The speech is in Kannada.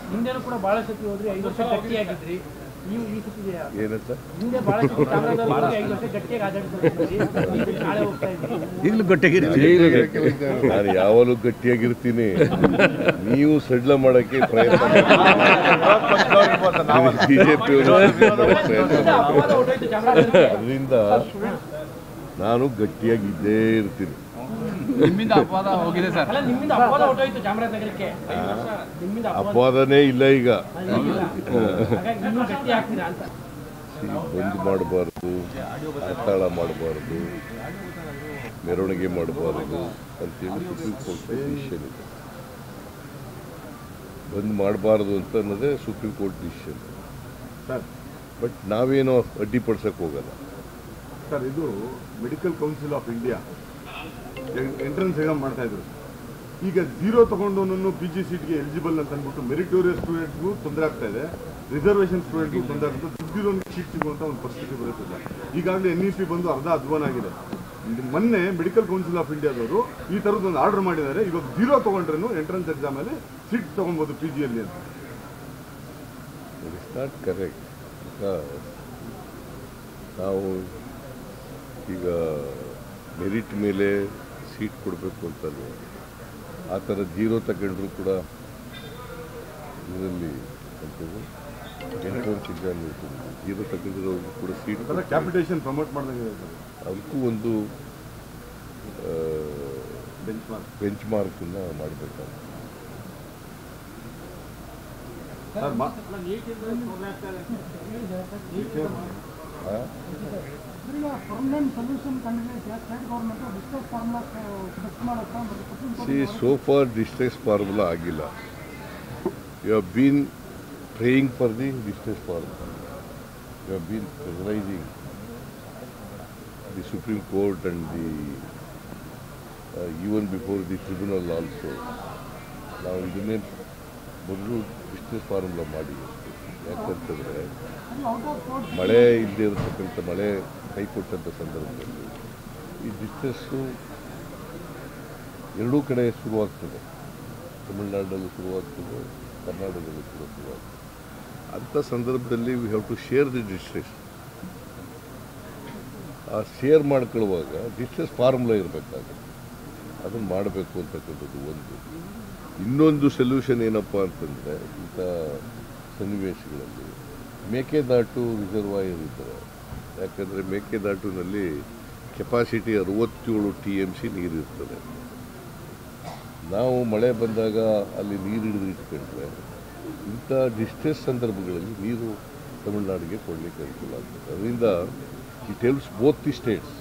ಹಿಂದೆನೂ ಕೂಡ ಬಹಳ ಸತಿ ಹೋದ್ರಿ ಐದು ವರ್ಷ ಗಟ್ಟಿಯಾಗಿದ್ರಿ ನೀವು ಈ ಸತಿ ಏನಂತ ಹಿಂದೆ ಬಹಳ ಸತಿ ಚಾಮರಾಜನಗರ ಹೋಗಿ ಐದು ವರ್ಷ ಗಟ್ಟಿಯಾಗಿ ಆಡಳಿತ ಈ ಸತಿ ನಾಳೆ ಹೋಗ್ತಾ ಇದ್ದೀವಿ ಈಗಲೂ ಗಟ್ಟಿಯಾಗಿರ್ತೀವಿ ನಾನು ಯಾವಾಗಲೂ ಗಟ್ಟಿಯಾಗಿರ್ತೀನಿ ನೀವು ಸಡ್ಲ ಮಾಡಕ್ಕೆ ಪ್ರಯತ್ನ ಬಿಜೆಪಿ ಅಪವಾದ ಹೊರಟೋಯ್ತು ಚಾಮರಾಜನಗರಕ್ಕೆ. ಅದರಿಂದ ನಾನು ಗಟ್ಟಿಯಾಗಿದ್ದೇ ಇರ್ತೀನಿ ನಿಮ್ಮಿಂದ ಅಪವಾದ ಹೋಗಿದೆ ಸರ್ ಅಲ್ಲ ನಿಮ್ಮಿಂದ ಅಪವಾದ ಹೊರಟೋಯ್ತು ಚಾಮರಾಜನಗರಕ್ಕೆ ಐದು ವರ್ಷ ನಿಮ್ಮಿಂದ ಅಪವಾದ ಅಪವಾದನೇ ಇಲ್ಲ ಈಗ ಇಲ್ಲ. ಹಾಗಾಗಿ ಇನ್ನೂ ಗಟ್ಟಿ ಆಗ್ತೀರಾ ಅಂತ ಬಂದ್ ಮಾಡಬಾರ್ದು ಅತ್ತಾಳ ಮಾಡಬಾರ್ದು ಮೆರವಣಿಗೆ ಮಾಡಬಾರ್ದು ಅಂತೇಳಿ ಸುಪ್ರೀಂ ಕೋರ್ಟ್ ಡಿಸಿಷನ್ ಇದೆ ಬಂದ್ ಮಾಡಬಾರ್ದು ಅಂತ ಅನ್ನೋದೇ Supreme Court decision sir but ನಾವೇನೋ ಅಡ್ಡಿಪಡಿಸಕ್ಕೆ ಹೋಗಲ್ಲ ಸರ್ ಇದು Medical Council of India entrance exam ಮಾಡ್ತಾ ಇದ್ರು ಈಗ ಜೀರೋ ತಗೊಂಡವನನ್ನು ಪಿ ಜಿ ಸೀಟ್ಗೆ ಎಲಿಜಿಬಲ್ ಅಂತ ಅಂದ್ಬಿಟ್ಟು ಮೆರಿಟೋರಿಯಸ್ ಸ್ಟೂಡೆಂಟ್ಗೂ ತೊಂದರೆ ಆಗ್ತಾ ಇದೆ ರಿಸರ್ವೇಷನ್ ಸ್ಟೂಡೆಂಟ್ಗೂ ತೊಂದರೆ ಆಗುತ್ತೆ ದುಡ್ಡಿರೋನಿಗೆ ಸೀಟ್ ಸಿಗುವಂತ ಒಂದು ಪರಿಸ್ಥಿತಿ ಬರುತ್ತೆ ಸರ್ ಈಗಾಗಲೇ ಎನ್ ಇ ಪಿ ಬಂದು ಅರ್ಧ ಅಧ್ವಾನ ಆಗಿದೆ ಇದು ಮೊನ್ನೆ ಮೆಡಿಕಲ್ ಕೌನ್ಸಿಲ್ ಆಫ್ ಇಂಡಿಯಾದವರು ಈ ಥರದ್ದು ಒಂದು ಆರ್ಡರ್ ಮಾಡಿದ್ದಾರೆ ಇವಾಗ ಜೀರೋ ತಗೊಂಡ್ರೂ ಎಂಟ್ರೆನ್ಸ್ ಎಕ್ಸಾಮಲ್ಲಿ ಸೀಟ್ ತಗೊಬೋದು ಪಿ ಜಿಯಲ್ಲಿ ಅಂತ ಇಟ್ ಇಸ್ ನಾಟ್ ಕರೆಕ್ಟ್ ನಾವು ಈಗ ಮೆರಿಟ್ ಮೇಲೆ ಸೀಟ್ ಕೊಡಬೇಕು ಅಂತಲ್ವ ಆ ಥರ ಜೀರೋ ತಗೊಂಡ್ರು ಕೂಡ ಇದರಲ್ಲಿ ಎಂಟ್ರೆನ್ಸ್ ಎಕ್ಸಾಮ್ ಇರ್ತದೆ ಜೀರೋ ತಗೊಂಡಿರೋರ್ಗೂ ಕೂಡ ಸೀಟ್ ಕ್ಯಾಪಿಟೇಷನ್ ಪ್ರಮೋಟ್ ಮಾಡಿದಂಗೆ ಸರ್ ಅದಕ್ಕೂ ಒಂದು ಬೆಂಚ್ ಮಾರ್ಕ್ ಬೆಂಚ್ ಮಾರ್ಕನ್ನು ಮಾಡಬೇಕಾಗುತ್ತೆ ಸರ್ ಮಾ ಸಿ ಸೋ ಫಾರ್ ಡಿಸ್ಟ್ರೆಸ್ ಫಾರ್ಮುಲಾ ಆಗಿಲ್ಲ you have been praying for the distress formula you have been pressurising the Supreme Court and the even before the tribunal also ನಾವು ಇದನ್ನೇ ಮೊದಲು ಡಿಸ್ಟ್ರೆಸ್ ಫಾರ್ಮುಲಾ ಮಾಡಿ ಯಾಕಂತಂದರೆ ಮಳೆ ಇಲ್ಲದೆ ಇರತಕ್ಕಂಥ ಮಳೆ ಕೈ ಕೊಟ್ಟಂಥ ಸಂದರ್ಭದಲ್ಲಿ ಈ ಡಿಸ್ಟ್ರೆಸ್ಸು ಎರಡೂ ಕಡೆ ಶುರುವಾಗ್ತದೆ ತಮಿಳುನಾಡಲ್ಲೂ ಶುರುವಾಗ್ತದೆ ಕರ್ನಾಟಕದಲ್ಲೂ ಕೂಡ ಶುರುವಾಗ್ತದೆ ಅಂಥ ಸಂದರ್ಭದಲ್ಲಿ we have to share the distress ಆ ಶೇರ್ ಮಾಡ್ಕೊಳ್ಳುವಾಗ ಡಿಸ್ಟ್ರೆಸ್ ಫಾರ್ಮುಲಾ ಇರಬೇಕಾಗುತ್ತೆ ಅದನ್ನು ಮಾಡಬೇಕು ಅಂತಕ್ಕಂಥದ್ದು ಒಂದು ಇನ್ನೊಂದು ಸೊಲ್ಯೂಷನ್ ಏನಪ್ಪ ಅಂತಂದರೆ ಇಂಥ ಸನ್ನಿವೇಶಗಳಲ್ಲಿ ಮೇಕೆದಾಟು ರಿಸರ್ವಾಯರ್ ಇದ್ದಾರೆ ಯಾಕಂದರೆ ಮೇಕೆದಾಟುನಲ್ಲಿ ಕೆಪಾಸಿಟಿ ಅರವತ್ತೇಳು ಟಿ ಎಮ್ ಸಿ ನೀರಿರ್ತದೆ ನಾವು ಮಳೆ ಬಂದಾಗ ಅಲ್ಲಿ ನೀರು ಹಿಡಿದು ಇಟ್ಕೊಂಡ್ರೆ ಇಂಥ ಡಿಸ್ಟ್ರೆಸ್ ಸಂದರ್ಭಗಳಲ್ಲಿ ನೀರು ತಮಿಳುನಾಡಿಗೆ ಕೊಡಲಿಕ್ಕೆ ಅನುಕೂಲ ಆಗ್ತದೆ ಅದರಿಂದ it helps both the States